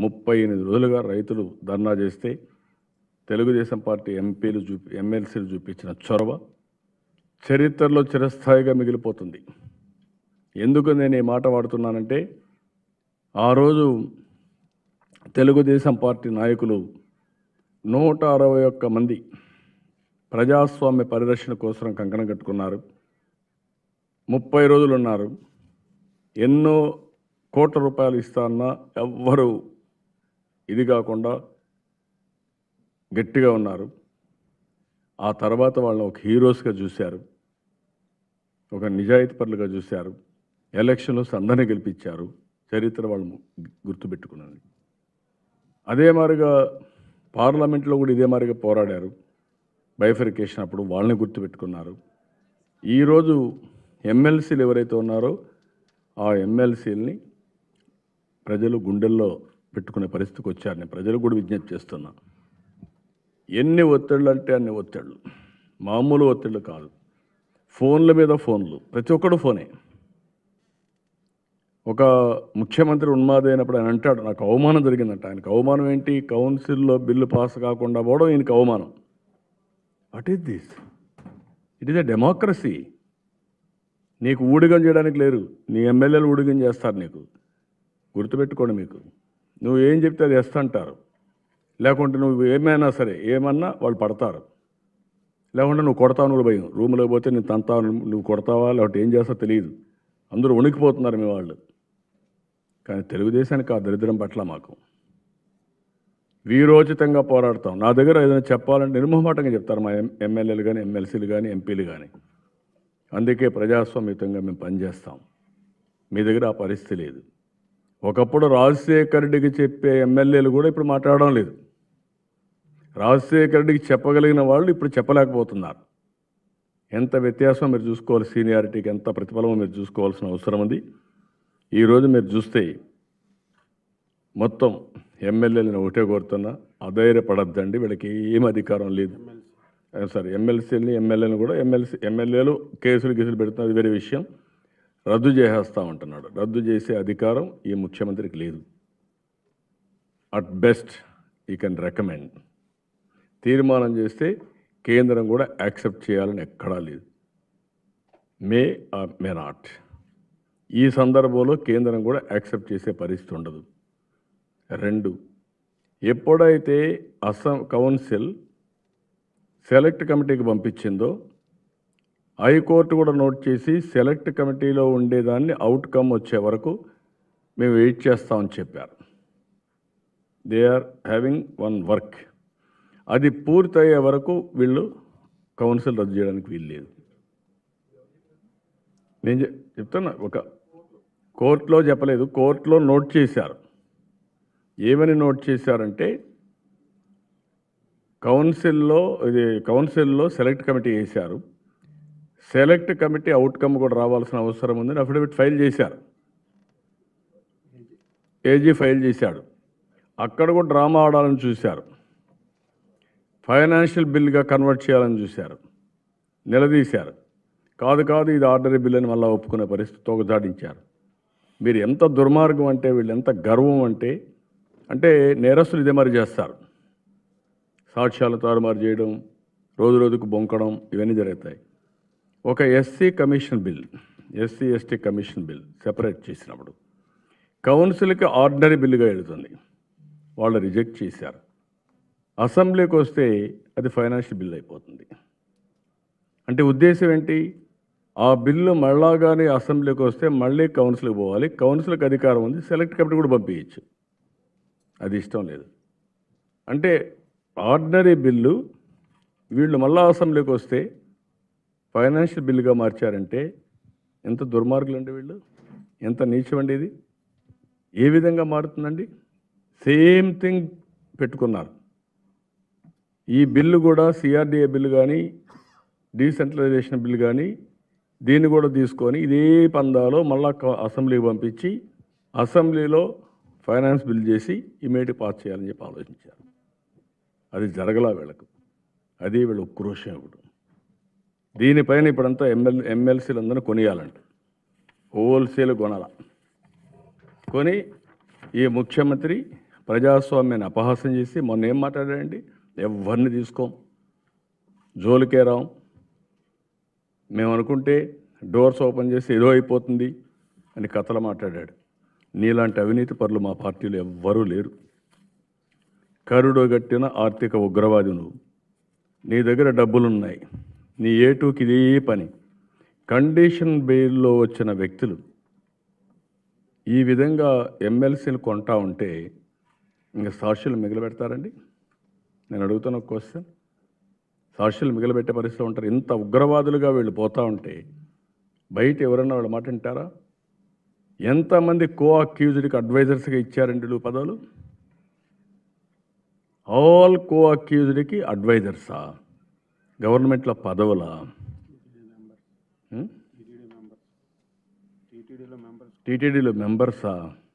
ముప్పై ఎనిమిది రోజులుగా రైతులు ధర్నా చేస్తే తెలుగుదేశం పార్టీ ఎంపీలు చూపి ఎమ్మెల్సీలు చూపించిన చొరవ చరిత్రలో చిరస్థాయిగా మిగిలిపోతుంది ఎందుకు నేను ఈ మాట వాడుతున్నానంటే ఆ రోజు తెలుగుదేశం పార్టీ నాయకులు నూట అరవై ఒక్క మంది ప్రజాస్వామ్య పరిరక్షణ కోసం కంకణం కట్టుకున్నారు ముప్పై రోజులు ఉన్నారు ఎన్నో కోట్ల రూపాయలు ఇస్తా అన్నా ఎవ్వరు ఇది కాకుండా గట్టిగా ఉన్నారు ఆ తర్వాత వాళ్ళని ఒక హీరోస్గా చూశారు ఒక నిజాయితీపరులుగా చూశారు ఎలక్షన్లో అందరినీ గెలిపించారు చరిత్ర వాళ్ళు గుర్తుపెట్టుకున్నది అదే మాదిరిగా పార్లమెంట్లో కూడా ఇదే మాదిరిగా పోరాడారు బైఫరికేషన్ అప్పుడు వాళ్ళని గుర్తుపెట్టుకున్నారు ఈరోజు ఎమ్మెల్సీలు ఎవరైతే ఉన్నారో ఆ ఎమ్మెల్సీలని ప్రజలు గుండెల్లో పెట్టుకునే పరిస్థితికి వచ్చారు నేను ప్రజలకు కూడా విజ్ఞప్తి చేస్తున్నా ఎన్ని ఒత్తిళ్ళు అంటే అన్ని ఒత్తిళ్ళు మామూలు ఒత్తిళ్ళు కాదు ఫోన్ల మీద ఫోన్లు ప్రతి ఒక్కడు ఫోనే ఒక ముఖ్యమంత్రి ఉన్మాదైనప్పుడు ఆయన అంటాడు నాకు అవమానం జరిగిందంట ఆయనకు అవమానం ఏంటి కౌన్సిల్లో బిల్లు పాస్ కాకుండా పోవడం ఈయనకి అవమానం what is this it is a democracy నీకు ఊడిగం చేయడానికి లేరు నీ ఎమ్మెల్యేలు ఊడిగం చేస్తారు నీకు గుర్తుపెట్టుకోండి మీకు నువ్వు ఏం చెప్తే అది ఎస్తా అంటారు లేకుంటే నువ్వు ఏమైనా సరే ఏమన్నా వాళ్ళు పడతారు లేకుంటే నువ్వు కొడతావు నువ్వు భయం రూమ్లో పోతే నేను తంతావు నువ్వు కొడతావా లేకపోతే ఏం చేస్తావు తెలియదు అందరూ వణికిపోతున్నారు మీ వాళ్ళు కానీ తెలుగుదేశానికి ఆ దరిద్రం పట్ల మాకు వీరోచితంగా పోరాడతాం నా దగ్గర ఏదైనా చెప్పాలంటే నిర్మోహమాటంగా చెప్తారు మా ఎం ఎమ్మెల్యేలు కానీ ఎమ్మెల్సీలు కానీ ఎంపీలు కానీ అందుకే ప్రజాస్వామ్యుతంగా మేము పనిచేస్తాం మీ దగ్గర ఆ పరిస్థితి లేదు ఒకప్పుడు రాజశేఖర్ రెడ్డికి చెప్పే ఎమ్మెల్యేలు కూడా ఇప్పుడు మాట్లాడడం లేదు రాజశేఖర్ రెడ్డికి చెప్పగలిగిన వాళ్ళు ఇప్పుడు చెప్పలేకపోతున్నారు ఎంత వ్యత్యాసం మీరు చూసుకోవాలి సీనియారిటీకి ఎంత ప్రతిఫలమో మీరు చూసుకోవాల్సిన అవసరం ఉంది ఈరోజు మీరు చూస్తే మొత్తం ఎమ్మెల్యేలను ఒకటే కోరుతున్నా అధైర్యపడద్దండి వీళ్ళకి ఏం అధికారం లేదు సారీ ఎమ్మెల్సీని ఎమ్మెల్యేలను కూడా ఎమ్మెల్సీ ఎమ్మెల్యేలు కేసులు కేసులు పెడుతున్న అది వేరే విషయం రద్దు చేసేస్తా ఉంటున్నాడు రద్దు చేసే అధికారం ఈ ముఖ్యమంత్రికి లేదు at best he can recommend తీర్మానం చేస్తే కేంద్రం కూడా యాక్సెప్ట్ చేయాలని ఎక్కడా లేదు మే ఆర్ మే నాట్ ఈ సందర్భంలో కేంద్రం కూడా యాక్సెప్ట్ చేసే పరిస్థితి ఉండదు రెండు ఎప్పుడైతే అస్సాం కౌన్సిల్ సెలెక్ట్ కమిటీకి పంపించిందో హైకోర్టు కూడా నోట్ చేసి సెలెక్ట్ కమిటీలో ఉండేదాన్ని అవుట్కమ్ వచ్చే వరకు మేము వెయిట్ చేస్తామని చెప్పారు they are having one work అది పూర్తయ్యే వరకు వీళ్ళు కౌన్సిల్ రద్దు చేయడానికి వీలు లేదు నేను చెప్- చెప్తున్నా ఒక కోర్టులో చెప్పలేదు కోర్టులో నోట్ చేశారు ఏమని నోట్ చేశారంటే కౌన్సిల్లో ఇది కౌన్సిల్లో సెలెక్ట్ కమిటీ వేశారు సెలెక్ట్ కమిటీ అవుట్కమ్ కూడా రావాల్సిన అవసరం ఉందని అఫిడవిట్ ఫైల్ చేశారు ఏజీ ఫైల్ చేశాడు అక్కడ కూడా డ్రామా ఆడాలని చూశారు ఫైనాన్షియల్ బిల్గా కన్వర్ట్ చేయాలని చూశారు నిలదీశారు కాదు కాదు ఇది ఆర్డరీ బిల్ అని మళ్ళీ ఒప్పుకునే పరిస్థితి తోకజాడించారు మీరు ఎంత దుర్మార్గం అంటే వీళ్ళు ఎంత గర్వం అంటే అంటే నేరస్తులు ఇదే మరి చేస్తారు సాక్ష్యాలు తారుమారు చేయడం రోజు రోజుకు బొంకడం ఇవన్నీ జరుగుతాయి ఒక SC commission bill SC ST commission bill separate చేసినప్పుడు కౌన్సిల్కి ఆర్డినరీ బిల్లుగా వెళుతుంది వాళ్ళు రిజెక్ట్ చేశారు అసెంబ్లీకి వస్తే అది ఫైనాన్షియల్ బిల్ అయిపోతుంది అంటే ఉద్దేశం ఏంటి ఆ బిల్లు మళ్ళా కానీ అసెంబ్లీకి వస్తే మళ్ళీ కౌన్సిల్కి పోవాలి కౌన్సిల్కి అధికారం ఉంది సెలెక్ట్ కమిటీ కూడా పంపించచ్చు అది ఇష్టం లేదు అంటే ఆర్డినరీ బిల్లు వీళ్ళు మళ్ళా అసెంబ్లీకి వస్తే ఫైనాన్షియల్ బిల్లుగా మార్చారంటే ఎంత దుర్మార్గులు అండి వీళ్ళు ఎంత నీచమండి ఇది ఏ విధంగా మారుతుందండి సేమ్ థింగ్ పెట్టుకున్నారు ఈ బిల్లు కూడా సిఆర్డిఏ బిల్లు కానీ డీసెంట్రలైజేషన్ బిల్లు కానీ దీన్ని కూడా తీసుకొని ఇదే పందాలో మళ్ళా క- అసెంబ్లీకి పంపించి అసెంబ్లీలో ఫైనాన్స్ బిల్ చేసి ఇమీడియట్ పాస్ చేయాలని చెప్పి ఆలోచించారు అది జరగలా వీళ్ళకు అది వీళ్ళ ఉక్రోషం ఇప్పుడు దీనిపైన ఇప్పుడంతా ఎమ్మెల్ ఎమ్మెల్సీలు అందరూ కొనియాలంట హోల్సేల్ కొనాల కొని ఈ ముఖ్యమంత్రి ప్రజాస్వామ్యాన్ని అపహాస్యం చేసి మొన్న ఏం మాట్లాడాడండి ఎవరిని తీసుకోం జోలికే రాం మేము అనుకుంటే డోర్స్ ఓపెన్ చేసి ఏదో అయిపోతుంది అని కథలు మాట్లాడాడు నీలాంటి అవినీతి పరులు మా పార్టీలో ఎవ్వరూ లేరు కరుడుగట్టిన ఆర్థిక ఉగ్రవాది నువ్వు నీ దగ్గర డబ్బులున్నాయి నీ ఏటూకి ఇదే పని కండిషన్ బెయిల్లో వచ్చిన వ్యక్తులు ఈ విధంగా ఎమ్మెల్సీలు కొంటా ఉంటే ఇంకా సాక్షులు మిగిలిపెడతారండి నేను అడుగుతున్న ఒక క్వశ్చన్ సాక్షులు మిగిలిపెట్టే పరిస్థితిలో ఉంటారు ఇంత ఉగ్రవాదులుగా వీళ్ళు పోతా ఉంటే బయట ఎవరన్నా వాళ్ళ మాట వింటారా ఎంతమంది కో అక్యూజ్డ్కి అడ్వైజర్స్గా ఇచ్చారండి వీళ్ళు పదవులు ఆల్ కో అక్యూజ్డ్కి అడ్వైజర్సా గవర్నమెంట్లో పదవులా హ్మ్? టీటీడీలో మెంబర్స్ టీటీడీలో మెంబర్సా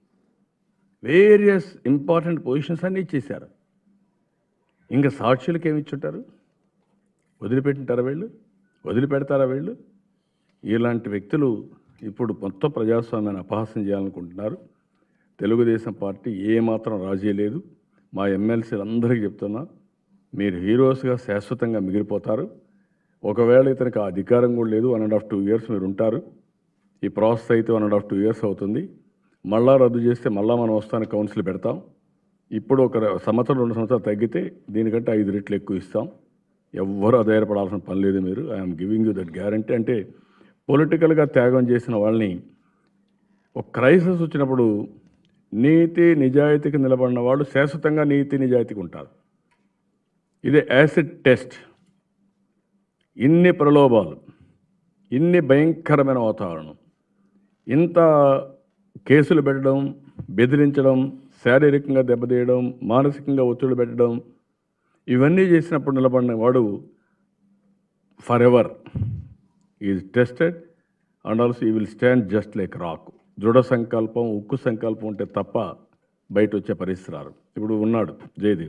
వేరియస్ ఇంపార్టెంట్ పొజిషన్స్ అన్నీ ఇచ్చేశారు ఇంకా సాక్షులకి ఏమి ఇచ్చుంటారు వదిలిపెట్టింటారా వీళ్ళు వదిలిపెడతారా వీళ్ళు ఇలాంటి వ్యక్తులు ఇప్పుడు మొత్తం ప్రజాస్వామ్యాన్ని అపహాస్యం చేయాలనుకుంటున్నారు తెలుగుదేశం పార్టీ ఏమాత్రం రాజీ లేదు మా ఎమ్మెల్సీలు అందరికీ చెప్తున్నా మీరు హీరోస్గా శాశ్వతంగా మిగిలిపోతారు ఒకవేళ ఇతనికి ఆ అధికారం కూడా లేదు one and half two years మీరు ఉంటారు ఈ ప్రాసెస్ అయితే one and half two years అవుతుంది మళ్ళా రద్దు చేస్తే మళ్ళా మనం వస్తానికి కౌన్సిల్ పెడతాం ఇప్పుడు ఒక ర- సంవత్సరం రెండు సంవత్సరాలు తగ్గితే దీనికంటే ఐదు రెట్లు ఎక్కువ ఇస్తాం ఎవ్వరూ అధైర్యపడాల్సిన పని లేదు మీరు I'm giving you that guarantee అంటే పొలిటికల్గా త్యాగం చేసిన వాళ్ళని ఒక క్రైసిస్ వచ్చినప్పుడు నీతి నిజాయితీకి నిలబడిన వాళ్ళు శాశ్వతంగా నీతి నిజాయితీకి ఉంటారు ఇదే యాసిడ్ టెస్ట్ ఇన్ని ప్రలోభాలు ఇన్ని భయంకరమైన వాతావరణం ఇంత కేసులు పెట్టడం బెదిరించడం శారీరకంగా దెబ్బతీయడం మానసికంగా ఒత్తిడి పెట్టడం ఇవన్నీ చేసినప్పుడు నిలబడిన వాడు for ever is tested and also he will stand just like rock దృఢ సంకల్పం ఉక్కు సంకల్పం ఉంటే తప్ప బయట వచ్చే పరిస్థితి రారు ఇప్పుడు ఉన్నాడు Jayadev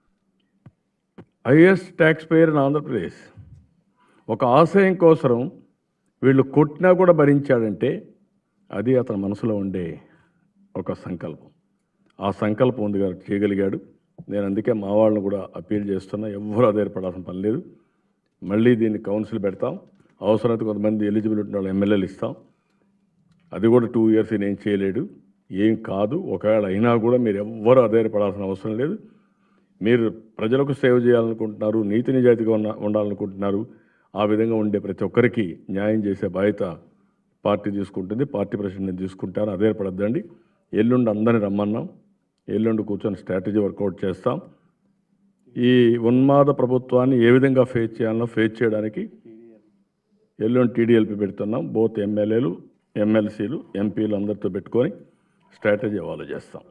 highest tax payer in Andhra Pradesh ఒక ఆశయం కోసం వీళ్ళు కొట్టినా కూడా భరించాడంటే అది అతని మనసులో ఉండే ఒక సంకల్పం ఆ సంకల్పం ఉంది కాబట్టి చేయగలిగాడు నేను అందుకే మా వాళ్ళని కూడా అప్పీల్ చేస్తున్నా ఎవ్వరూ అధైర్యపడాల్సిన పని లేదు మళ్ళీ దీన్ని కౌన్సిల్ పెడతాం అవసరమైతే కొంతమంది ఎలిజిబిలిటీ ఉన్న వాళ్ళు ఎమ్మెల్యేలు ఇస్తాం అది కూడా టూ ఇయర్స్ నేను చేయలేడు ఏం కాదు ఒకవేళ అయినా కూడా మీరు ఎవ్వరూ అధైర్యపడాల్సిన అవసరం లేదు మీరు ప్రజలకు సేవ చేయాలనుకుంటున్నారు నీతి నిజాయితీగా ఉన్న ఉండాలనుకుంటున్నారు ఆ విధంగా ఉండే ప్రతి ఒక్కరికి న్యాయం చేసే బాధ్యత పార్టీ తీసుకుంటుంది పార్టీ ప్రెసిడెంట్ నేను తీసుకుంటాను అధైర్యపడద్దండి ఎల్లుండి అందరిని రమ్మన్నాం ఎల్లుండి కూర్చొని స్ట్రాటజీ వర్కౌట్ చేస్తాం ఈ ఉన్మాద ప్రభుత్వాన్ని ఏ విధంగా ఫేస్ చేయాలనో ఫేస్ చేయడానికి ఎల్లుండి టీడీఎల్పీ పెడుతున్నాం బోత్ ఎమ్మెల్యేలు ఎమ్మెల్సీలు ఎంపీలు అందరితో పెట్టుకొని స్ట్రాటజీ ఫాలో చేస్తాం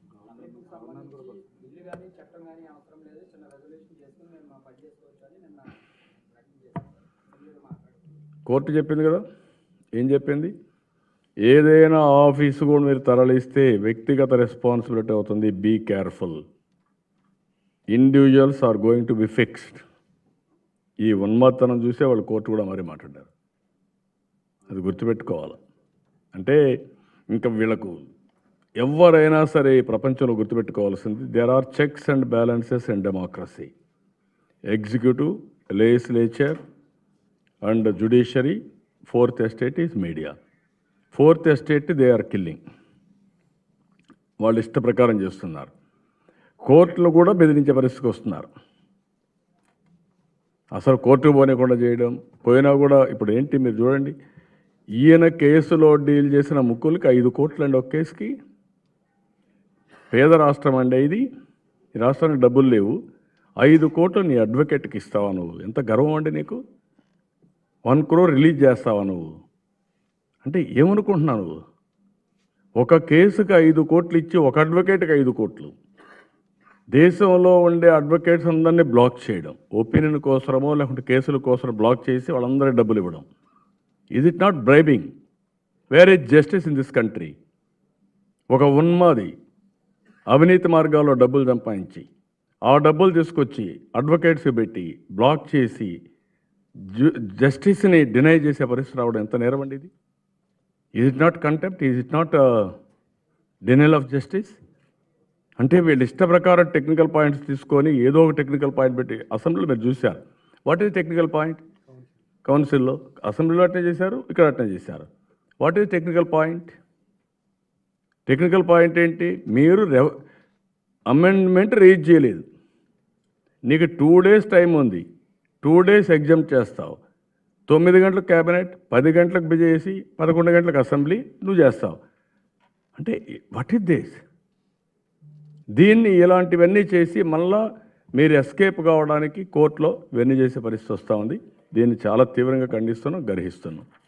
బిల్లు కానీ చట్టం కానీ అవసరం లేదు చిన్న రెజల్యూషన్ చేసుకుని మేము మా పని చేసుకోవచ్చు అని నిన్న ప్రకటన చేశాం బిల్లు మాట్లాడుతున్నాం కోర్టు చెప్పింది కదా ఏం చెప్పింది ఏదైనా ఆఫీసు కూడా మీరు తరలిస్తే వ్యక్తిగత రెస్పాన్సిబిలిటీ అవుతుంది be careful individuals are going to be fixed ఈ ఉన్మాత్తనం చూసే వాళ్ళు కోర్టు కూడా మరీ మాట్లాడారు అది గుర్తుపెట్టుకోవాలి అంటే ఇంకా వీళ్ళకు ఎవరైనా సరే ఈ ప్రపంచంలో గుర్తుపెట్టుకోవాల్సింది there are checks and balances in democracy executive legislature and judiciary fourth estate is media fourth estate they are killing వాళ్ళు ఇష్ట ప్రకారం చేస్తున్నారు కోర్టులు కూడా బెదిరించే పరిస్థితికి వస్తున్నారు అసలు కోర్టుకు పోనీయకుండా చేయడం పోయినా కూడా ఇప్పుడు ఏంటి మీరు చూడండి ఈయన కేసులో డీల్ చేసిన ముక్కులకి ఐదు కోట్లు అండి ఒక కేసుకి పేద రాష్ట్రం అండి ఇది ఈ రాష్ట్రానికి డబ్బులు లేవు ఐదు కోట్లు నీ అడ్వకేట్కి ఇస్తావా నువ్వు ఎంత గర్వం అండి నీకు వన్ క్రోర్ రిలీజ్ చేస్తావా నువ్వు అంటే ఏమనుకుంటున్నావు నువ్వు ఒక కేసుకి ఐదు కోట్లు ఇచ్చి ఒక అడ్వకేట్కి ఐదు కోట్లు దేశంలో ఉండే అడ్వకేట్స్ అందరినీ బ్లాక్ చేయడం ఒపీనియన్ కోసమో లేకుంటే కేసుల కోసం బ్లాక్ చేసి వాళ్ళందరికీ డబ్బులు ఇవ్వడం is it not bribing where is justice in this country ఒక ఉన్మాది అవినీతి మార్గాల్లో డబ్బులు సంపాదించి ఆ డబ్బులు తీసుకొచ్చి అడ్వకేట్స్ పెట్టి బ్లాక్ చేసి జు జస్టిస్ని డినై చేసే పరిస్థితి రావడం ఎంత నేరం అండి ఇది is it not contempt is it not denial of justice అంటే వీళ్ళు ఇష్ట ప్రకారం టెక్నికల్ పాయింట్స్ తీసుకొని ఏదో ఒక టెక్నికల్ పాయింట్ పెట్టి అసెంబ్లీలో మీరు చూశారు వాట్ ఈజ్ టెక్నికల్ పాయింట్ కౌన్సిల్లో అసెంబ్లీలో అట్నే చేశారు ఇక్కడ అట్నే చేశారు what is technical point technical point ఏంటి మీరు అమెండ్మెంట్ రీచ్ చేయలేదు నీకు టూ డేస్ టైం ఉంది టూ డేస్ ఎగ్జామ్ చేస్తావు తొమ్మిది గంటలకు క్యాబినెట్ పది గంటలకు బిజేసి పదకొండు గంటలకు అసెంబ్లీ నువ్వు చేస్తావు అంటే వాట్ ఈస్ దిస్ దీన్ని ఇలాంటివన్నీ చేసి మళ్ళా మీరు ఎస్కేప్ కావడానికి కోర్టులో ఇవన్నీ చేసే పరిస్థితి వస్తూ ఉంది దీన్ని చాలా తీవ్రంగా ఖండిస్తున్నాం గర్హిస్తున్నాం